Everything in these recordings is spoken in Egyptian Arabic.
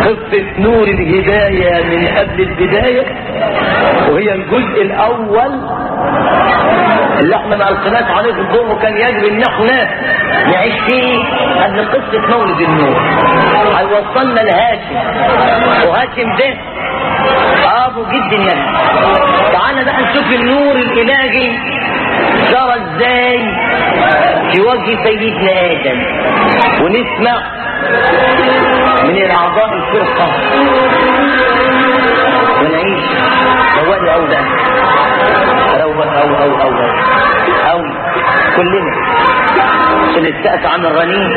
قصة نور الهداية من قبل البداية وهي الجزء الأول اللي احنا ما ألقناش عليه في الضوء وكان يجب ان احنا نعيش فيه قبل قصة مولد النور هيوصلنا لهاشم وهاشم ده ابو جد النبي تعالى بقى نشوف النور الالهي جرى ازاي في وجه سيدنا ادم ونسمع من الاعضاء الفرقه ونعيش روق او ده روق او او او او كلنا عشان السقف عن الرنين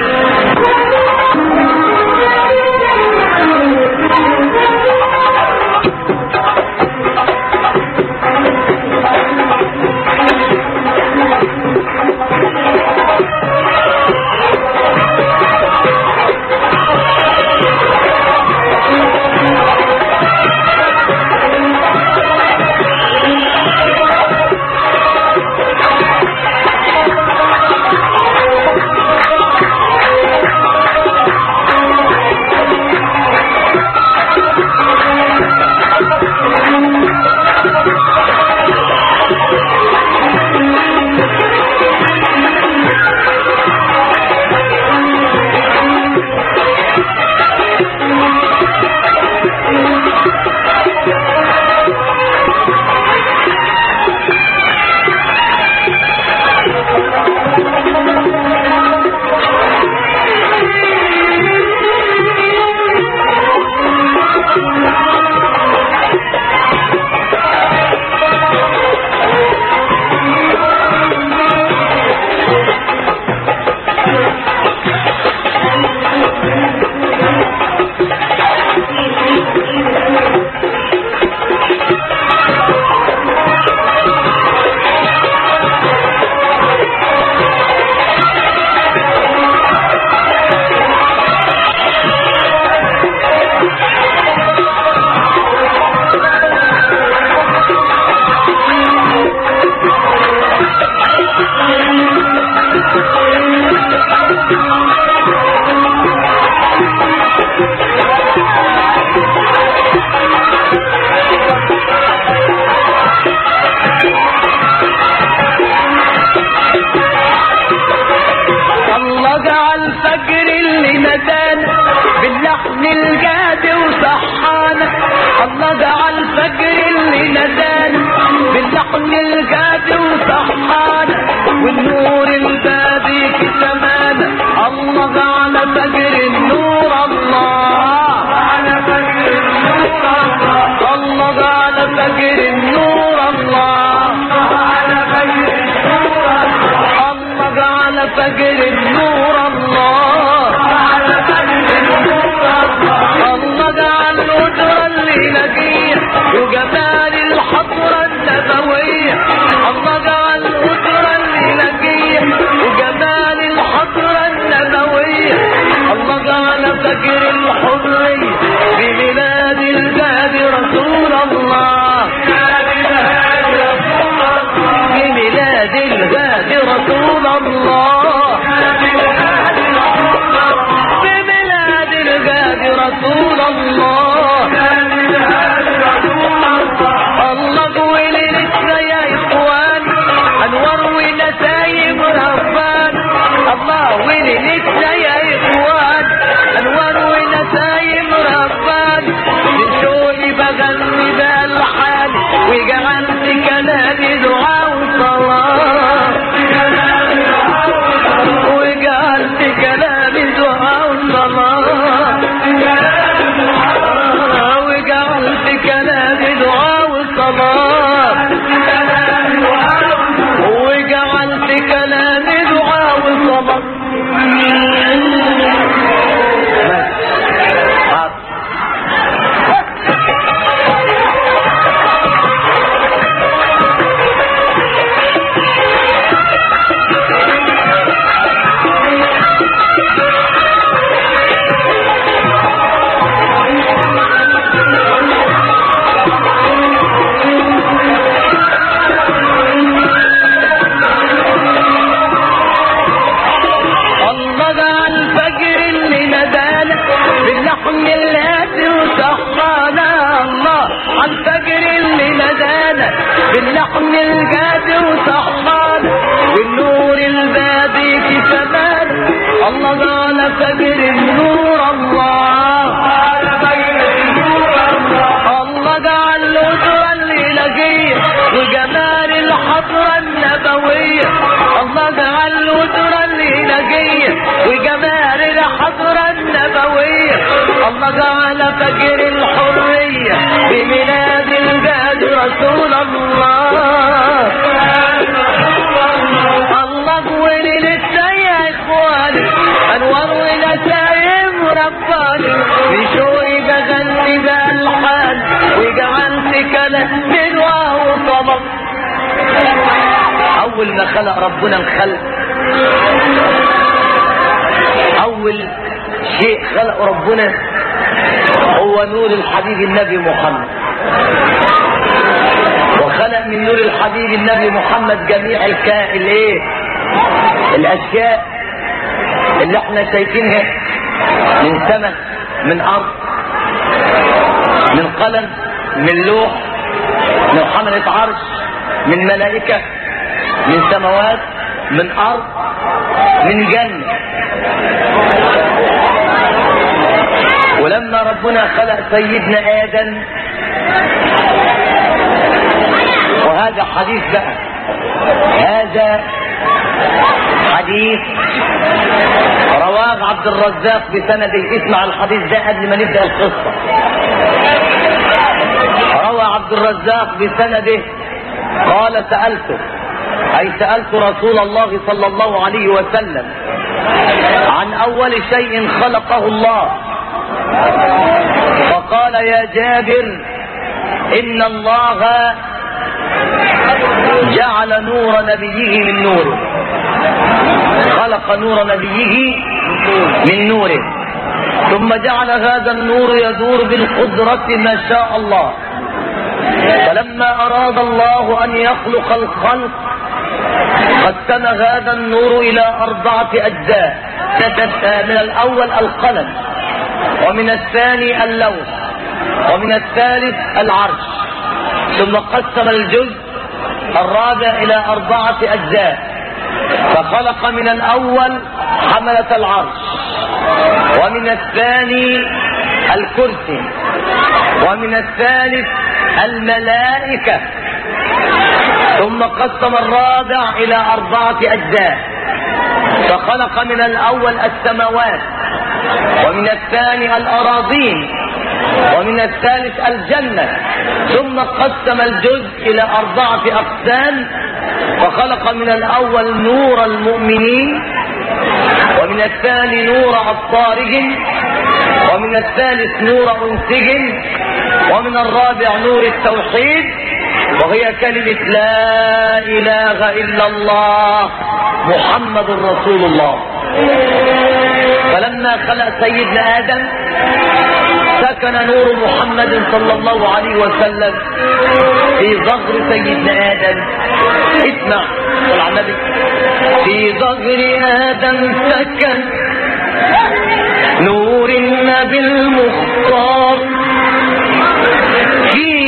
الله جعل فجر اللي ندان باللحن الجاد وصحانا الله جعل فجر اللي ندان باللحن الجاد وصحانا والنور البادي في سمانا الله جعل فجر النور الله على فجر النور الله الله جعل فجر النور الله على فجر النور الله الله جعل فجر النور الله الله جعل القدرة اللي نجيح وجمال الحضرة النبوية الله جعل القدرة اللي نجيح وجمال الحضرة النبوية الله جعل فجر الحرية بميلاد الجاد رسول الله بميلاد الغاد رسول الله بميلاد الغاد رسول الله الله قول لسه يا اخوان انوار ونسايم ربان الله ويل لسه يا اخوان انوار ونسايم ربان من شوقي بغني بالحال وجعلت كلامي دعاء وصلاه فجر نور الله الله جعل الأسرة العلاجية وجمال الحضرة النبوية الله جعل الأسرة العلاجية وجمال الحضرة النبوية الله جعل فجر الحرية بميلاد الجاد رسول الله الله وليلتنا يا اخواني انوار ونسايم رباني بشوقي بغني بالحان وجعلت كلام من وهو طبق اول ما خلق ربنا الخلق اول شيء خلق ربنا هو نور الحبيب النبي محمد وخلق من نور الحبيب النبي محمد جميع الكا الايه الاشياء اللي احنا شايفينها من سماء من ارض من قلم من لوح من حملة عرش من ملائكة من سماوات من ارض من جنة ولما ربنا خلق سيدنا ادم وهذا حديث بقى هذا حديث رواه عبد الرزاق بسنده اسمع الحديث ده قبل ما نبدا القصه روى عبد الرزاق بسنده قال سالته اي سالت رسول الله صلى الله عليه وسلم عن اول شيء خلقه الله فقال يا جابر ان الله جعل نور نبيه من نوره خلق نور نبيه من نوره ثم جعل هذا النور يدور بالقدرة ما شاء الله فلما أراد الله أن يخلق الخلق قسم هذا النور إلى أربعة أجزاء من الأول القلم ومن الثاني اللوح ومن الثالث العرش ثم قسم الجزء الرابع إلى أربعة أجزاء فخلق من الأول حملة العرش ومن الثاني الكرسي ومن الثالث الملائكة ثم قسم الرابع إلى أربعة أجزاء فخلق من الأول السماوات ومن الثاني الأراضين ومن الثالث الجنة ثم قسم الجزء إلى أربعة أقسام فخلق من الأول نور المؤمنين ومن الثاني نور أبصارهم ومن الثالث نور أنسهم ومن الرابع نور التوحيد وهي كلمة لا إله إلا الله محمد رسول الله فلما خلق سيدنا آدم سكن نور محمد صلى الله عليه وسلم في ظهر سيدنا آدم اسمع صل على النبي في ظهر آدم سكن نور النبي المختار في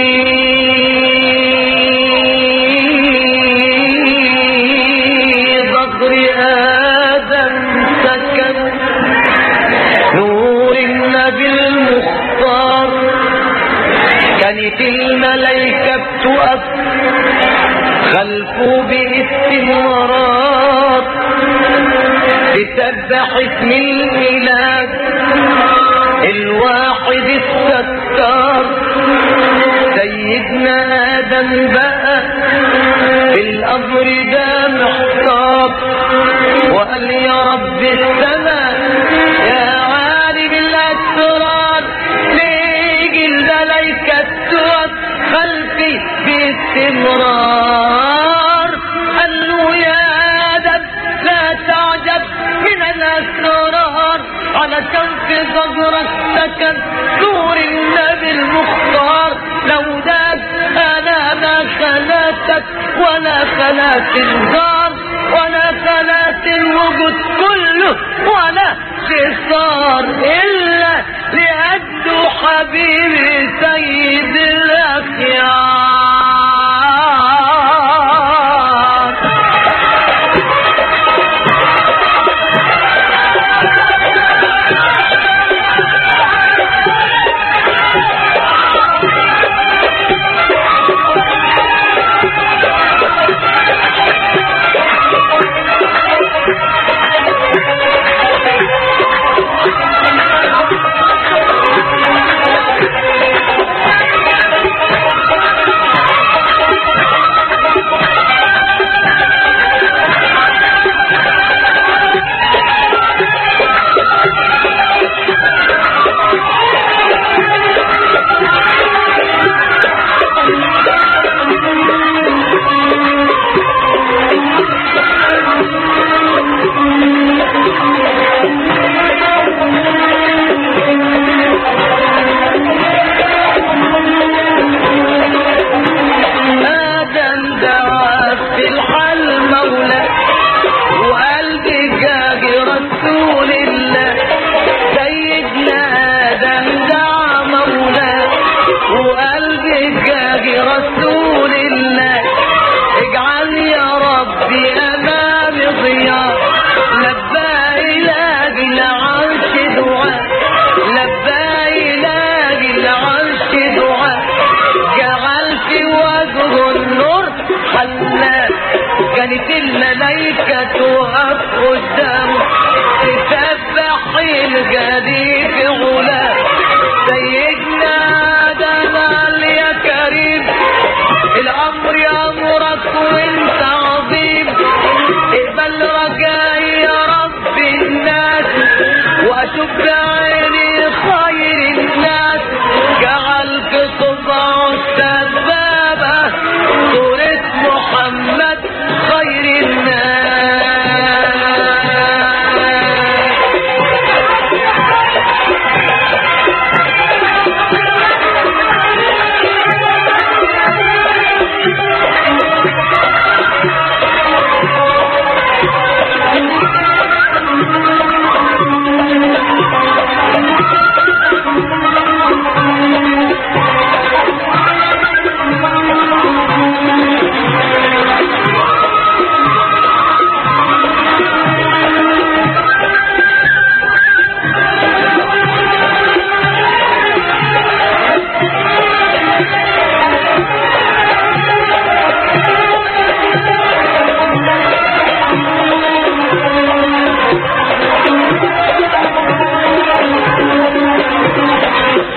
ظهر آدم سكن نور النبي المختار كانت الملائكة بتقف خلفه باستمرار تسبح اسم الإله الواحد الستار سيدنا آدم بقى في الأمر ده محتار وقال يا رب السماء يا عالم الأسرار ليجي الملايكة تقف خلفي باستمرار قال له يا آدم لا تعجب من الأسرار علشان في صدرك سكن نور النبي المختار لو داس أنا ما خلاتك ولا خلات الدار ولا خلات الوجود كله ولا شيء صار إلا لأجل حبيبي سيد الأخيار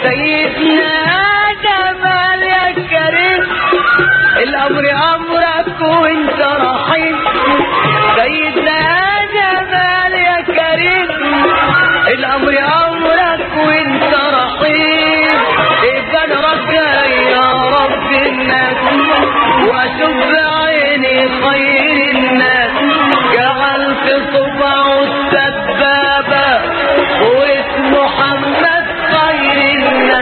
سيدنا جمال يا كريم الامر امرك وانت رحيم سيدنا جمال يا كريم الامر امرك وانت رحيم ابقى رجاء يا رب الناس واشوف بعيني خير الناس جعلت صبعه السبابة واسم محمد خير الناس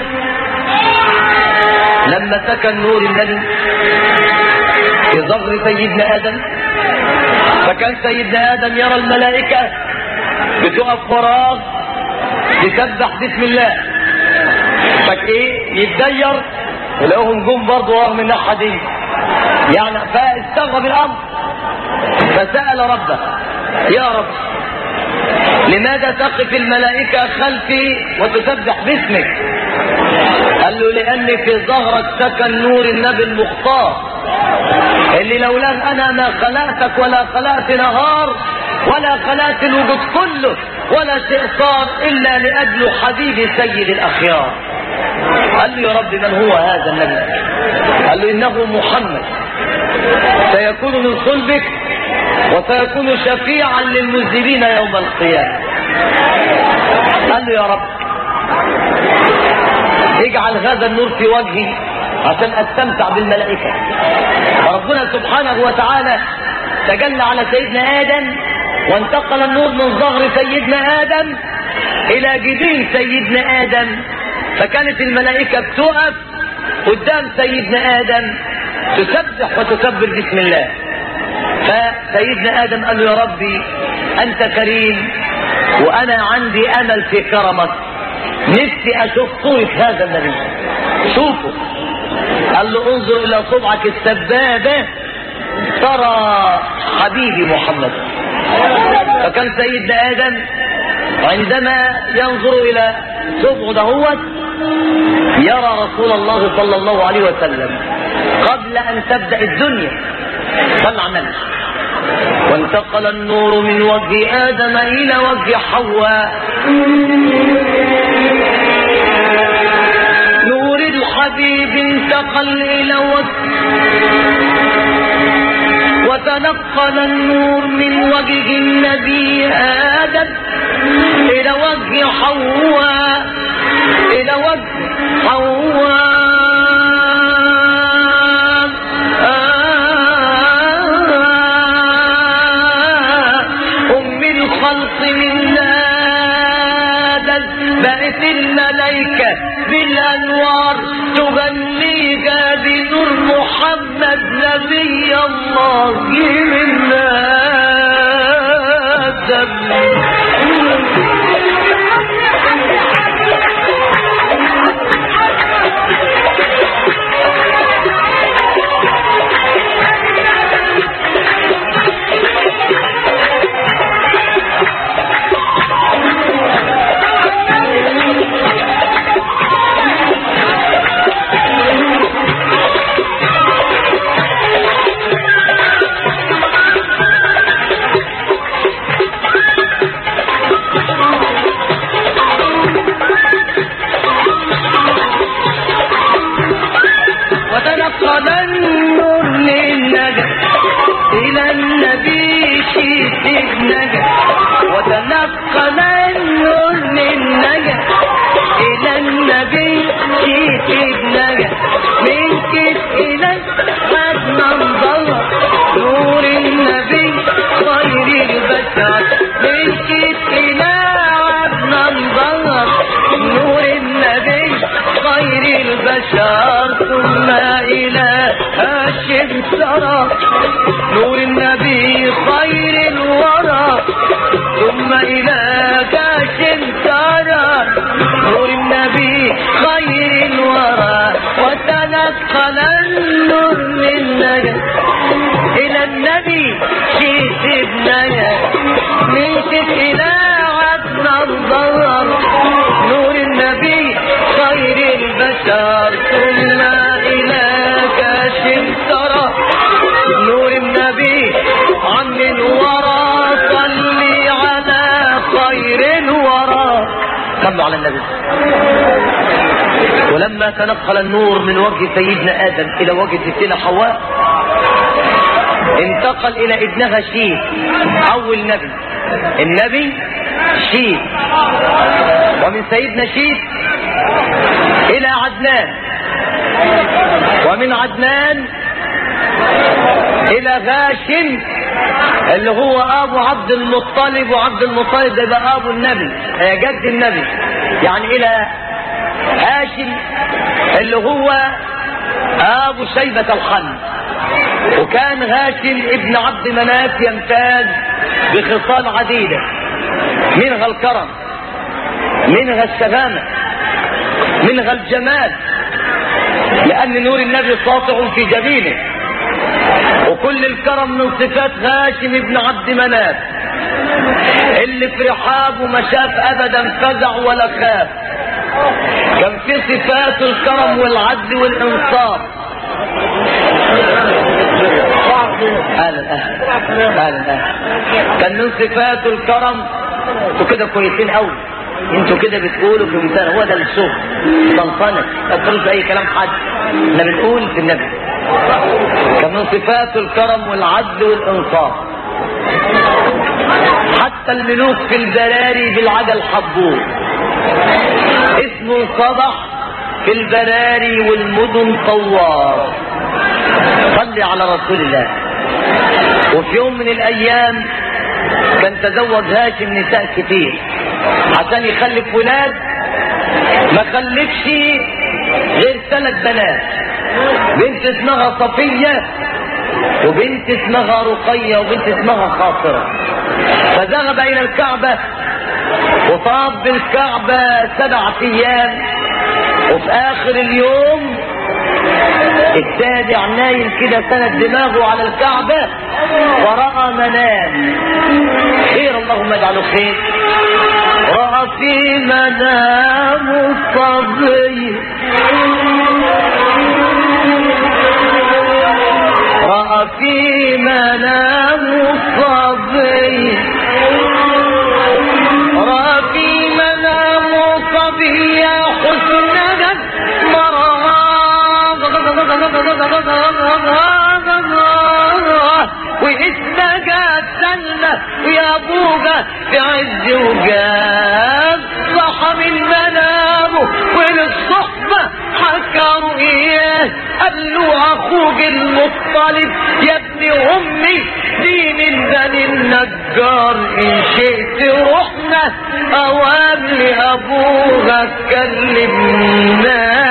لما سكن نور النبي في ظهر سيدنا آدم فكان سيدنا آدم يرى الملائكة بتقف فراغ تسبح بسم الله فك ايه يتدير يلاقوهم جم برضه رغم الناحية دي يعني فاستغرب الأمر فسأل ربه يا رب لماذا تقف الملائكة خلفي وتسبح باسمك قال له لأن في ظهرك سكن نور النبي المختار اللي لولاه أنا ما خلقتك ولا خلقت نهار ولا خلقت الوجود كله ولا شيء صار إلا لأجل حبيبي سيد الأخيار قال له يا رب من هو هذا النبي قال له إنه محمد سيكون من صلبك وسيكون شفيعا للمذنبين يوم القيامة قال له يا رب اجعل هذا النور في وجهي عشان استمتع بالملائكة وربنا سبحانه وتعالى تجلى على سيدنا آدم وانتقل النور من ظهر سيدنا آدم إلى جبين سيدنا آدم فكانت الملائكة بتقف قدام سيدنا آدم تسبح وتكبر بسم الله فسيدنا آدم قال له يا ربي أنت كريم وأنا عندي أمل في كرمك نفسي أشوف صورة هذا النبي شوفه قال له انظر إلى صبعك السبابة ترى حبيبي محمد فكان سيدنا آدم عندما ينظر إلى صبعه دهوت يرى رسول الله صلى الله عليه وسلم قبل أن تبدأ الدنيا صلى عمل وانتقل النور من وجه آدم إلى وجه حواء نور الحبيب انتقل إلى وجه وتنقل النور من وجه النبي آدم إلى وجه حواء إلى وجه حواء أم الخلق من آدم بقت الملائكة بالأنوار تغنيك بنور محمد نبي الله من آدم وتنقل النور للنجا إلى النبي شيت النجا وتنقل النور للنجا إلى النبي شيت النجا من كت إلى قد منظر نور النبي خير البشر من كت إلى عد منظر نور النبي خير البشر ثم إلى هاشم سرى نور النبي خير الورى ثم إلى هاشم سرى نور النبي خير الورى وتنقل النور من نجا إلى النبي شيت ابننا مشت إلى عدن الضرر نور النبي خير البشر ثم إلى كاشف ترى نور النبي عم الورى صلي على خير الورى صلوا على النبي عندما تنقل النور من وجه سيدنا آدم إلى وجه ستنا حواء انتقل إلى ابنها شيث أول نبي النبي شيث ومن سيدنا شيث إلى عدنان ومن عدنان إلى غاشم اللي هو أبو عبد المطلب وعبد المطلب ده يبقى أبو النبي آه، جد النبي يعني إلى هاشم اللي هو أبو شيبة الخن وكان هاشم ابن عبد مناف يمتاز بخصال عديدة منها الكرم منها الشهامة منها الجمال لأن نور النبي ساطع في جبينه وكل الكرم من صفات هاشم ابن عبد مناف اللي في رحابه ما شاف ابدا فزع ولا خاف كان في صفات الكرم والعدل والانصاف اهلا اهلا اهلا اهلا كان من صفات الكرم انتوا كده كويسين قوي انتوا كده بتقولوا في مثال هو ده الشغل سلطنه ما تقولوش اي كلام حد احنا بنقول في النبي كان من صفات الكرم والعدل والانصاف حتى الملوك في البراري بالعجل حبوه اسمه الصبح في البراري والمدن طوار صلي على رسول الله وفي يوم من الايام كان تزوج هاشم نساء كتير عشان يخلف ولاد ما خلفش غير ثلاث بنات بنت اسمها صفية وبنت اسمها رقية وبنت اسمها خاطرة فذهب إلى الكعبة وطاف بالكعبة سبعة أيام وفي آخر اليوم التابع نايم كده سند دماغه على الكعبة ورأى منام خير اللهم اجعله خير رأى في منام الصبي رأى في منام الصبي رأى في منام الصبي حسنا مراه وإسمك سلمى ويا أبوك في عز وجاب صح من منامه وللصحبة حكى رؤياه قال له أخوك المطلب يا ابن أمي دين بني النجار إن شئت رحنا أوام لأبوك كلمناه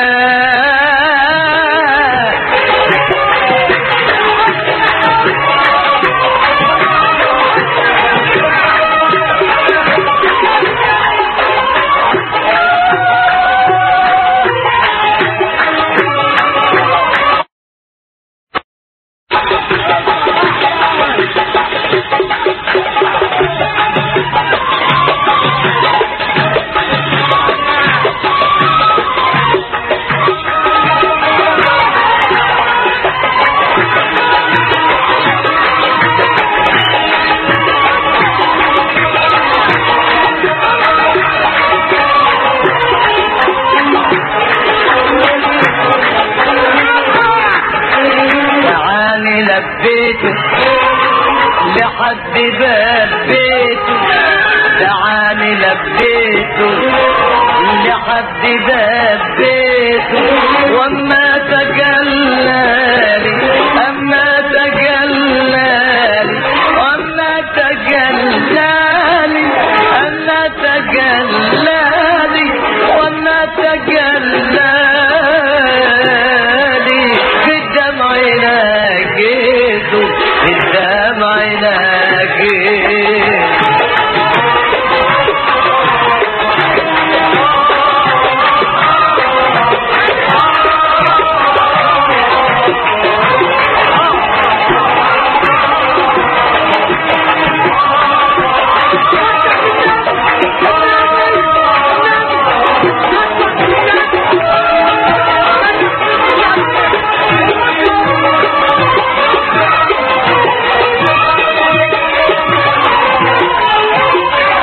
تعالي لبيته لحد باب بيته تعالي لبيته لحد باب بيته واما تجلالي اما تجلالي واما تجلالي اما تجلالي واما تجلالي في الدمع ناجيته في الدمع ناجيته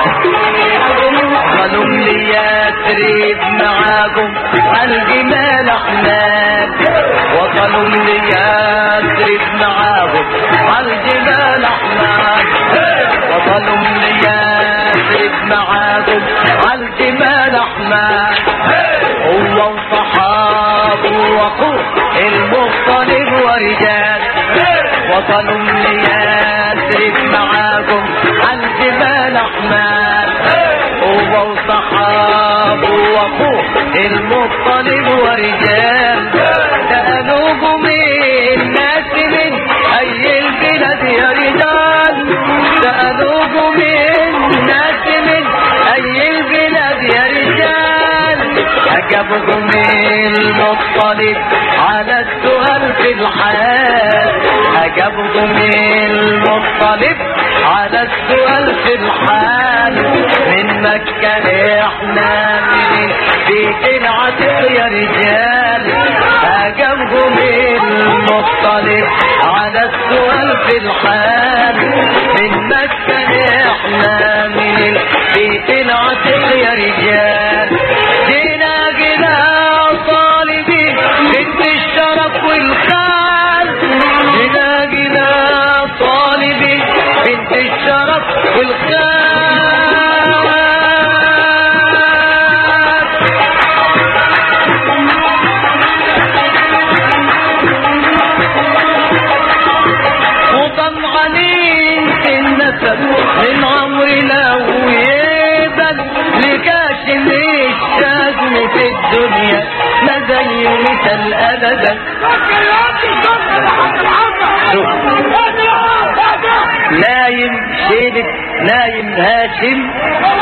قالوا لي يا تريد معاكم الجمال احمد وصلوا ليثرب معاهم عالجبال احمد وصلوا ليثرب معاهم عالجبال احمد هو وصحابه واخوه المطلب ورجال وصلوا ليثرب معاهم عالجبال احمد هو وصحابه واخوه المطلب ورجال سألوه من ناس من اي البلاد يا رجال سألوه من ناس من اي البلاد يا رجال أجابهم المطلب على السؤال في الحال أجابهم المطلب على السؤال في الحال من مكة احنا من بيت العتيق يا رجال أجابهم المطلب على السؤال في الحال من مكة احنا من بيت العتيق يا رجال جينا جينا طالبين بنت الشرف والخال جينا جينا طالبين بنت الشرف والخال وطمعانين في النسب من عمرنا ويبل لكاش الشاذ في الدنيا ما زي مثل ابدا نايم شيبك نايم هاشم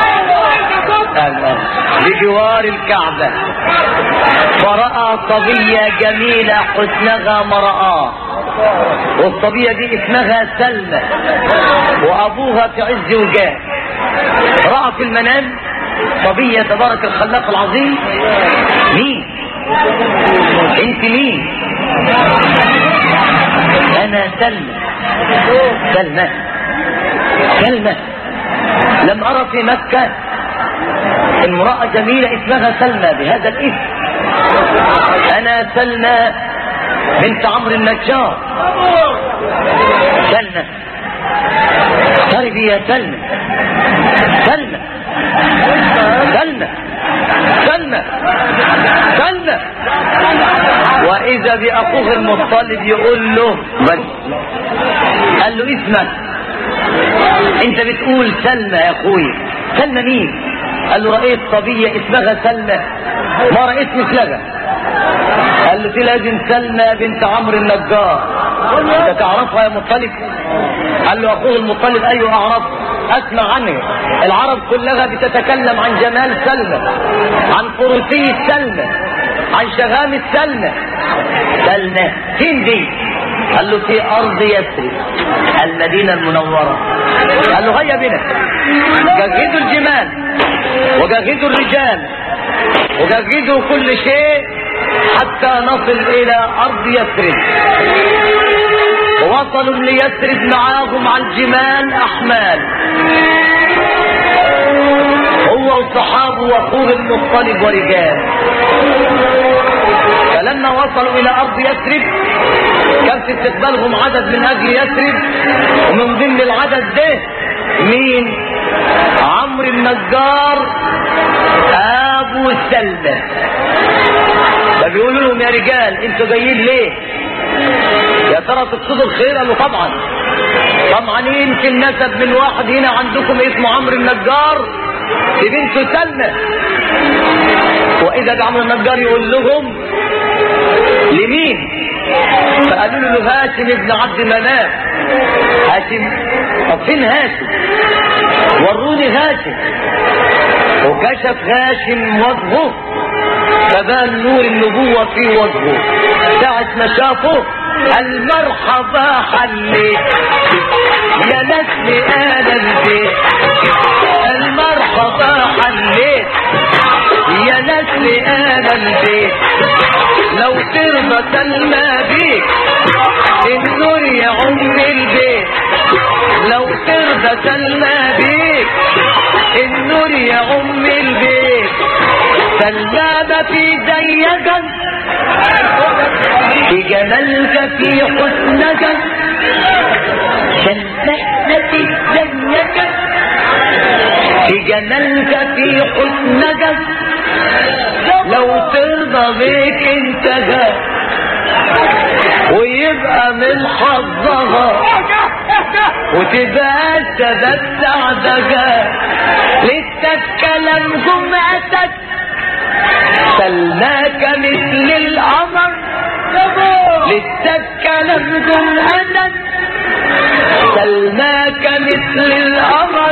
بجوار الكعبة فرأى صبية جميلة حسنها مرآة والصبية دي اسمها سلمى وأبوها في عز وجاه رأى في المنام صبية تبارك الخلاق العظيم مين انت مين انا سلمى سلمى سلمى لم ارى في مكة امرأة جميلة اسمها سلمى بهذا الاسم انا سلمى بنت عمرو النجار سلمى اقتربي يا سلمى سلمى سلمى سلمى سلمى واذا باخوه المطلب يقول له بس قال له اسمك انت بتقول سلمى يا اخوي سلمى مين قال له رأيت صبية اسمها سلمى ما رأيت مثلها قال له دي لازم سلمى بنت عمرو النجار انت تعرفها يا مطلب قال له اخوه المطلب ايوه اعرفها اسمع عنه العرب كلها بتتكلم عن جمال سلمى عن فروسية سلمى عن شغامة سلمى سلمى فين دي قال له في ارض يثرب المدينة المنورة قال له هيا بنا جهزوا الجمال وجهزوا الرجال وجهزوا كل شيء حتى نصل الى ارض يثرب ووصلوا ليثرب معاهم على الجمال احمال هو وصحابه واخوه المطلب ورجال فلما وصلوا الى ارض يثرب كان في استقبالهم عدد من اجل يثرب ومن ضمن العدد ده مين عمرو النجار ابو سلمى فبيقولوا لهم يا رجال انتوا جايين ليه يا ترى تقصدوا الخير قالوا طبعا طبعا يمكن نسب من واحد هنا عندكم اسمه عمرو النجار في بنته سلمى واذا ده عمرو النجار يقول لهم لمين فقالوا له هاشم ابن عبد مناف هاشم طب فين هاشم وروني هاشم وكشف هاشم وجهه فبان نور النبوة في وجهه ساعة ما شافه المرحبا حليت يا نسل آل البيت المرحبا حليت يا نسل آل البيت لو ترضى سلمى بيك النور يعم البيت لو ترضى سلمى بيك النور يعم البيت سلامة في زيك في جمالك في حسنك سلامة في زيك في جمالك في حسنك لو ترضى بيك انت جا ويبقى من حظها وتبقى سبب سعدك لسه الكلام جمعتك سلماك مثل القمر لسه الكلام جمعتك سلماك مثل القمر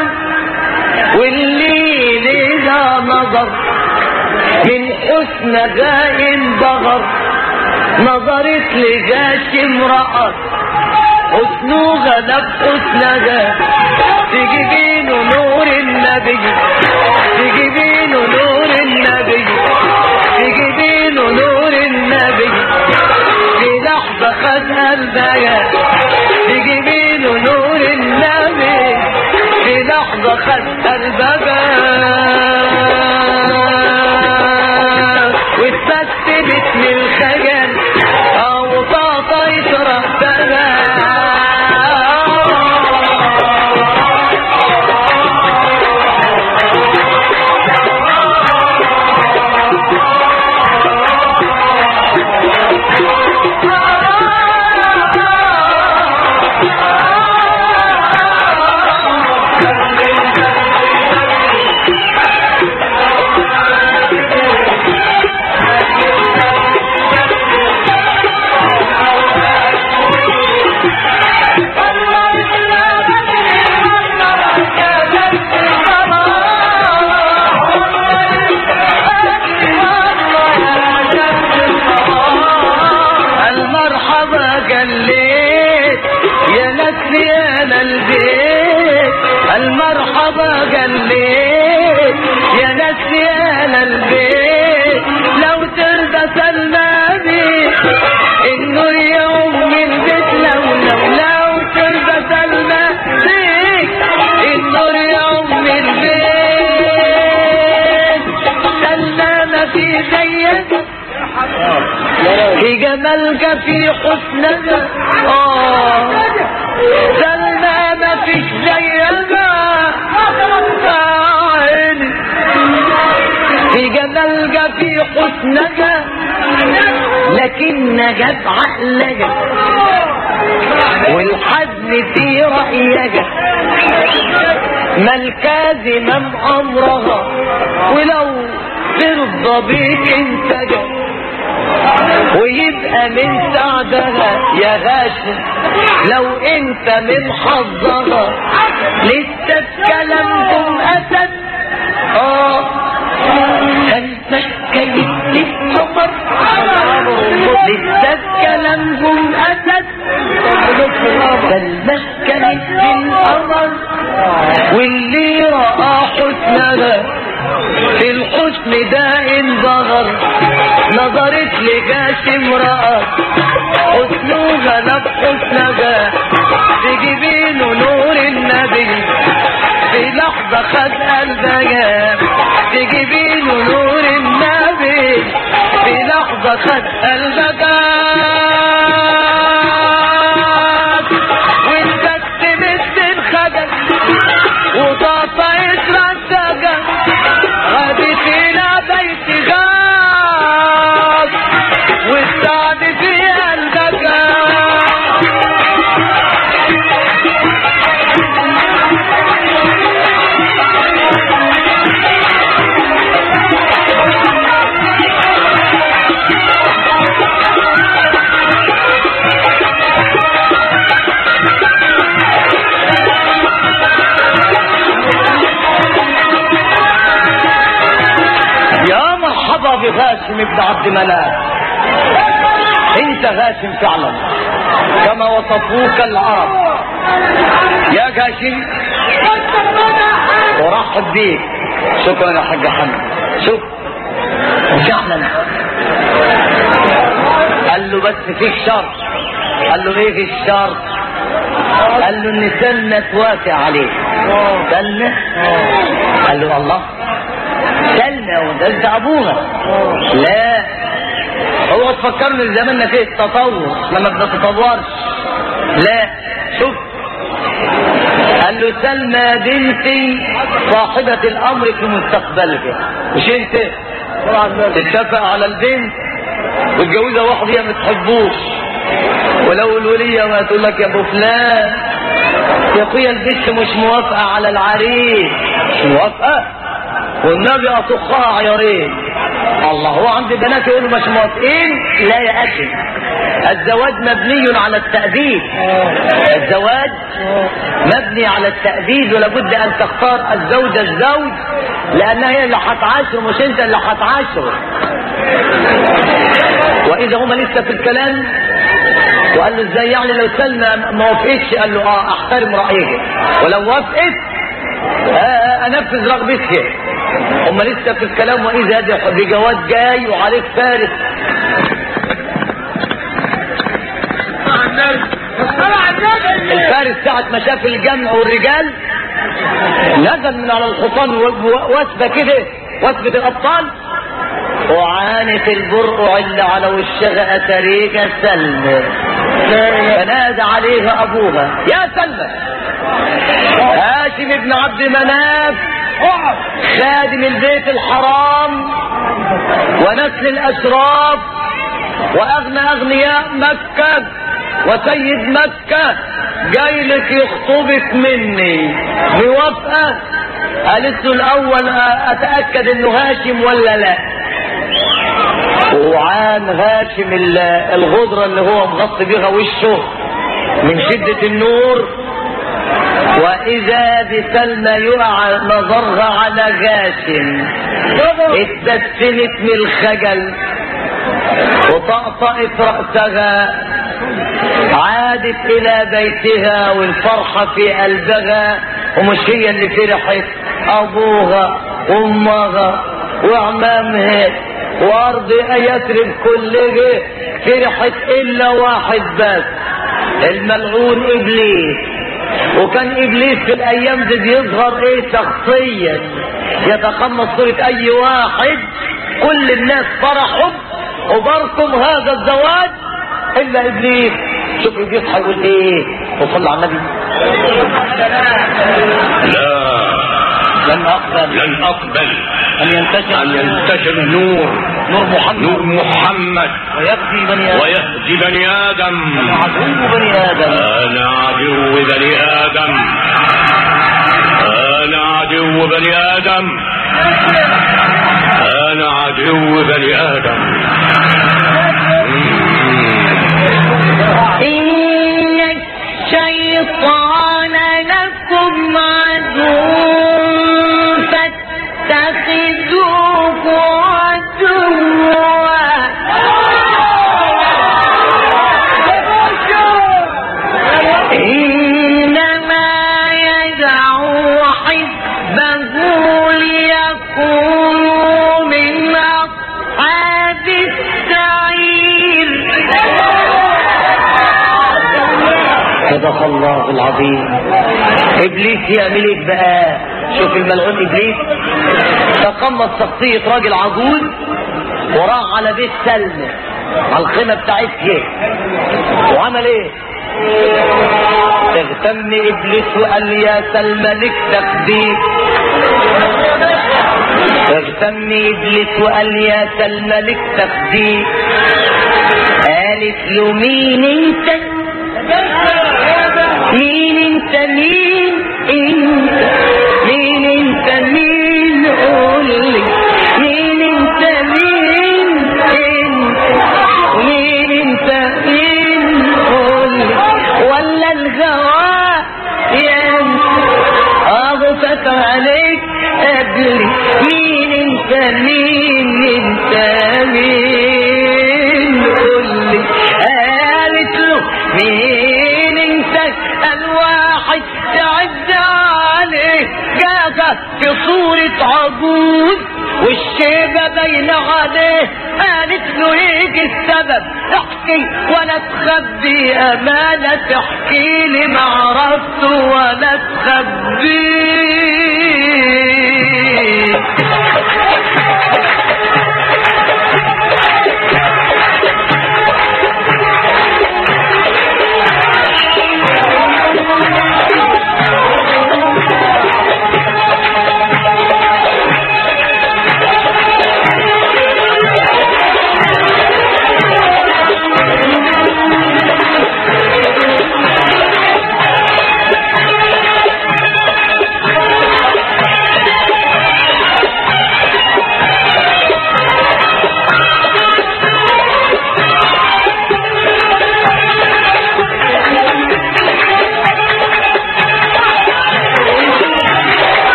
والليل إذا نظر من حسنها انبغر نظرت لجاش امرأة حسنه غلب حسنها تجيبين نور النبي تجيبين نور النبي تجيبين نور النبي في لحظة خد قلبها تجيبين نور النبي في لحظة خد قلبها واتبسمت من الخجل او طاطيت رأسها المرحبا قليت يا نسيان البيت المرحبا قليت يا نسيان البيت لو ترضى سلماني النور يوم البيت لو لو لو ترضى سلماني النور يوم البيت سلامة في زيك في جمالك في حسنك اه سلمى ما فيش زيك عيني في جمالك في حسنك لكن جاب عقلك والحزن في رأيك ما الكاذمة أمرها ولو ترضى بيك انت جا ويبقى من سعدها يا غاشم لو انت من حظها لسه كلامكم اسد اه قلبك كيد السمر لسه كلامكم اسد قلبك كيد القمر واللي رأى حسنها في الحسن ده انبغر نظرت لجاش امرأة حسنه غلب حسنها تجيبين نور النبي في لحظة خد قلبها تجيبين نور النبي في لحظة خد قلبها واتبسمت الخجل وطفيت راسك غابت الى بيت غاب والسعد في قلبك يا مرحبا بغاشم ابن عبد مناف انت غاشم فعلا كما وصفوك العرب يا غاشم ورحب بيك شكرا يا حاج حمد شوف فعلا قال له بس فيك شرط قال له ايه الشرط قال له ان سنة توافق عليه سنة قال له الله سلمى وده انت ابوها لا هو تفكرني زماننا فيه التطور احنا ما بنتطورش لا شوف قال له سلمى بنتي صاحبة الأمر في مستقبلك مش أنت تتفق على البنت وتجوزها واحد هي ما تحبوش ولو الولية ما تقول لك يا ابو فلان يا اخويا البنت مش موافقة على العريس مش موافقة والنبي اطخها عيارين الله هو عند بنات يقولوا مش موافقين لا يا اخي الزواج مبني على التأديب الزواج مبني على التأديب ولابد ان تختار الزوجة الزوج لانها هي اللي هتعاشره مش انت اللي هتعاشره واذا هما لسه في الكلام وقال له ازاي يعني لو سلمى ما وافقتش قال له اه احترم رايك ولو وافقت آه انفذ رغبتك هما لسه في الكلام واذا ده بجواد جاي وعليك فارس الفارس ساعة ما شاف الجمع والرجال نزل من على الحصان وثبة كده وثبة الأبطال وعانت البرقع اللي على وشها أتريك سلمى فنادى عليها أبوها يا سلمى هاشم بن عبد مناف خادم البيت الحرام ونسل الأشراف وأغنى أغنياء مكة وسيد مكة جاي لك يخطبك مني موافقة قالت له الأول أتأكد إنه هاشم ولا لا وعان هاشم الغدرة اللي هو مغطي بيها وشه من شدة النور وإذا بسلمى يقع نظرها على غاشم اتبسمت من الخجل وطأطأت رأسها عادت إلى بيتها والفرحة في قلبها ومش هي اللي فرحت أبوها وأمها وعمامها وأرض يثرب كلها فرحت إلا واحد بس الملعون إبليس وكان إبليس في الأيام دي بيظهر إيه شخصيا يتقمص صورة أي واحد كل الناس فرحوا وباركم هذا الزواج إلا إبليس شوف إبليس هيقول إيه وصلى على النبي لا لن أقبل لن أقبل أن ينتشر أن ينتشر النور نور محمد نور محمد ويقضي بني آدم ويهدي بني آدم عدو بني آدم أنا عدو بني آدم أنا عدو بني آدم أنا عدو بني آدم إن الشيطان لكم عدو فاتخذوه عدوا إنما يدعو حزبه ليكونوا من أصحاب السعير صدق الله العظيم ابليس يعمل ايه بقى شوف الملعون ابليس تقمص شخصية راجل عجوز وراح على بيت سلمى على الخيمة بتاعتها وعمل ايه اغتم ابليس وقال يا سلمى لك تخدير اغتم ابليس وقال يا سلمى لك تخدير قالت له مين انت مين انت مين انت مين انت مين قول لي مين انت مين انت مين انت مين قول لي ولا الهوى يا اغفت عليك قبلي مين انت مين انت مين قول لي قالت له مين انت الواحد تعد عليه جاك في صورة عجوز والشيبة باينة عليه قالت له ايه السبب احكي ولا تخبي امانة تحكي لي ما عرفت ولا تخبي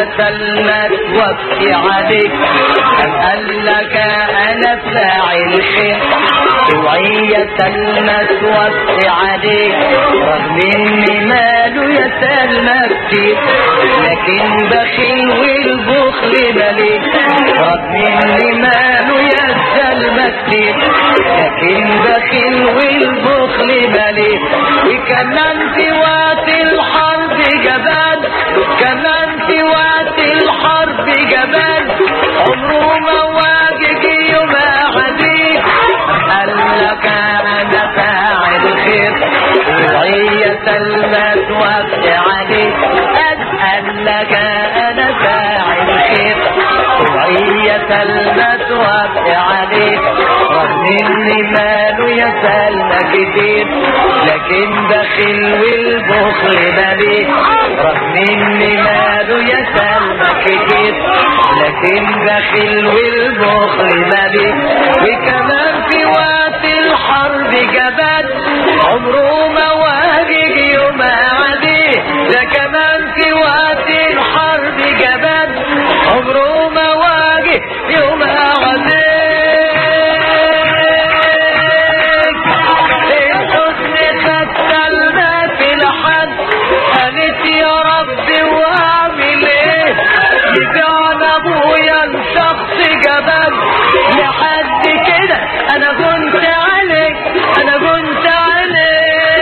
سلمى توفي عليك أم قال لك أنا فاعل خير اوعي يا سلمى توفي عليك رغم إن ماله يا سلمى كتير لكن بخيل والبخل مليك رغم إن ماله يا سلمى كتير لكن بخيل والبخل مليك وكمان في وقت الحرب جبان كمان في وقت الحرب جبان عمره ما واجه يوم عديد قال لك انا فاعل خير وهي سلمى توفي عليك قال لك انا فاعل خير وهي سلمى توفي عليك رغم ان ماله يا سلمى كتير لكن بخيل والبخل مليك رغم ان ماله يا سلمى كتير لكن بخيل والبخل مليك وكمان في وقت الحرب جبان عمره ما واجه يوم عدي ده كمان في وقت الحرب جبان عمره ما واجه يوم عدي الحزن فتلنا في الحد قالت يا رب واعمل ايه يجعل ابويا الشخص جبان لحد كده انا كنت عليك انا كنت عليك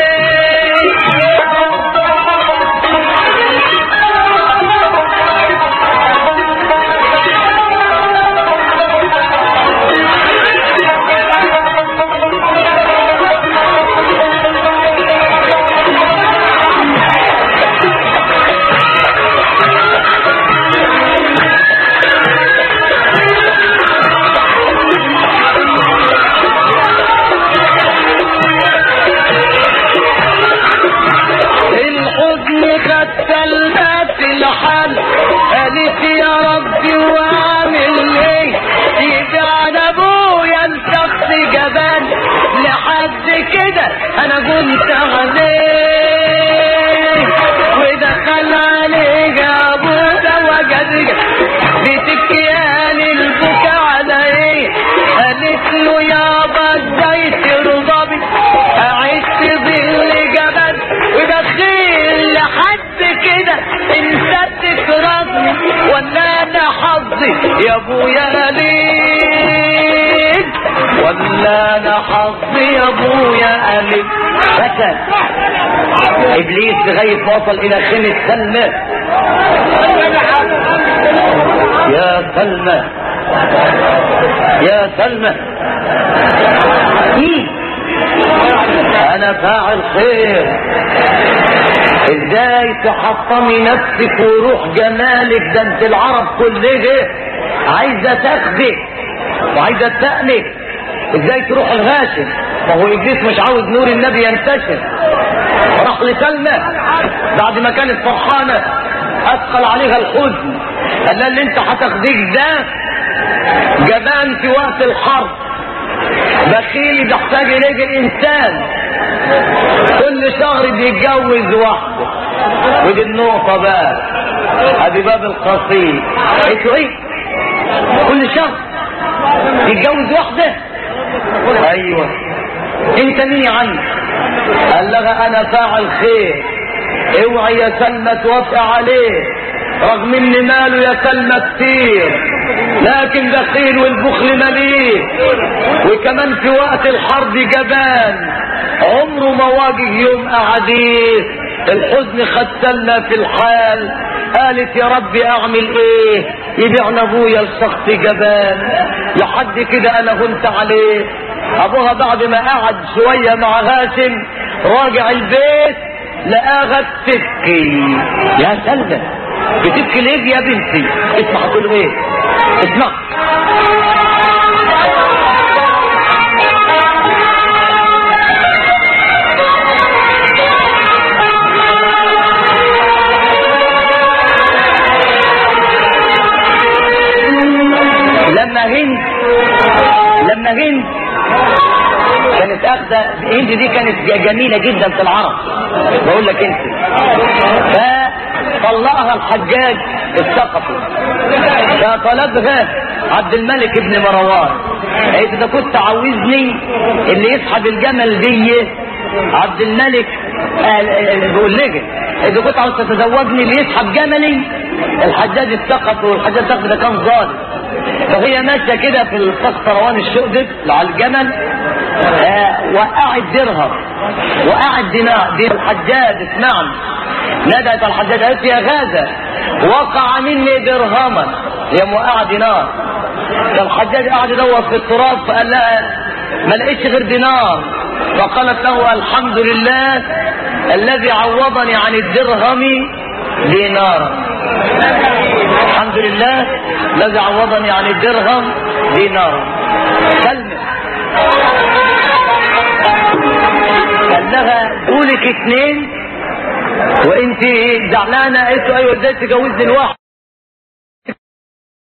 الحزن ختلنا في الحال قالت يا ربي واعمل ايه يجعل ابويا الشخص جبان لحد كده انا كنت عليه ودخل عليه ابوك وجدك بتكيان البكا على ايه قالت له يابا ازاي ترضى بي اعيش في ظل جبل ودخيل لحد كده انت تكرهني ولا انا حظي يا ابويا قليل ولا انا حظي يا ابويا قليل فكر ابليس لغايه ما وصل الى خيمه سلمى يا سلمى يا سلمى مين انا فاعل خير ازاي تحطمي نفسك وروح جمالك ده انت العرب كلها عايزه تاخدك وعايزه تأنك ازاي تروح الغاشم ما هو ابليس مش عاوز نور النبي ينتشر راح لسلمى بعد ما كانت فرحانه اثقل عليها الحزن قال لها اللي انت هتاخديك ده جبان في وقت الحرب بخيل بيحتاج اليه الانسان كل شهر بيتجوز واحده ودي النقطه بقى ادي باب القصيد انتوا ايه كل شهر يتجوز واحده ايوه انت مين يا عم قال لها انا فاعل خير اوعي يا سلمى توافق عليه رغم ان ماله يا سلمى كتير لكن بخيل والبخل مليء وكمان في وقت الحرب جبان عمره ما واجه يوم احاديث الحزن خد سلمى في الحال قالت يا ربي اعمل ايه يبيعنا ابويا لشخص جبان لحد كده انا هنت عليه ابوها بعد ما قعد شوية مع هاشم راجع البيت لقاها بتبكي يا سلمى بتبكي ليه يا بنتي اسمع تقول ايه اسمع لما هند لما هند كانت اخذه هند دي كانت جميله جدا في العرب بقول لك انت ف طلقها الحجاج الثقفي فطلبها عبد الملك بن مروان قالت اذا كنت عاوزني اللي يسحب الجمل دي عبد الملك قال- قال- بيقول لك اذا كنت عاوز تتزوجني اللي يسحب جملي الحجاج الثقفي والحجاج الثقفي ده كان ظالم فهي ماشيه كده في الفخ روان الشؤدد على الجمل آه، وقعت درهم وقعت دينار دي الحجاج اسمعني ندت الحجاج قالت يا غازة وقع مني درهما هي موقعة دينار فالحجاج قعد يدور في التراب فقال لها ما لقيتش غير دينار فقالت له الحمد لله الذي عوضني عن الدرهم دينارا الحمد لله الذي عوضني عن الدرهم دينارا كلمة قال لها قولك اتنين وانت زعلانه قلت له ايوه ازاي تجوزني لوحدي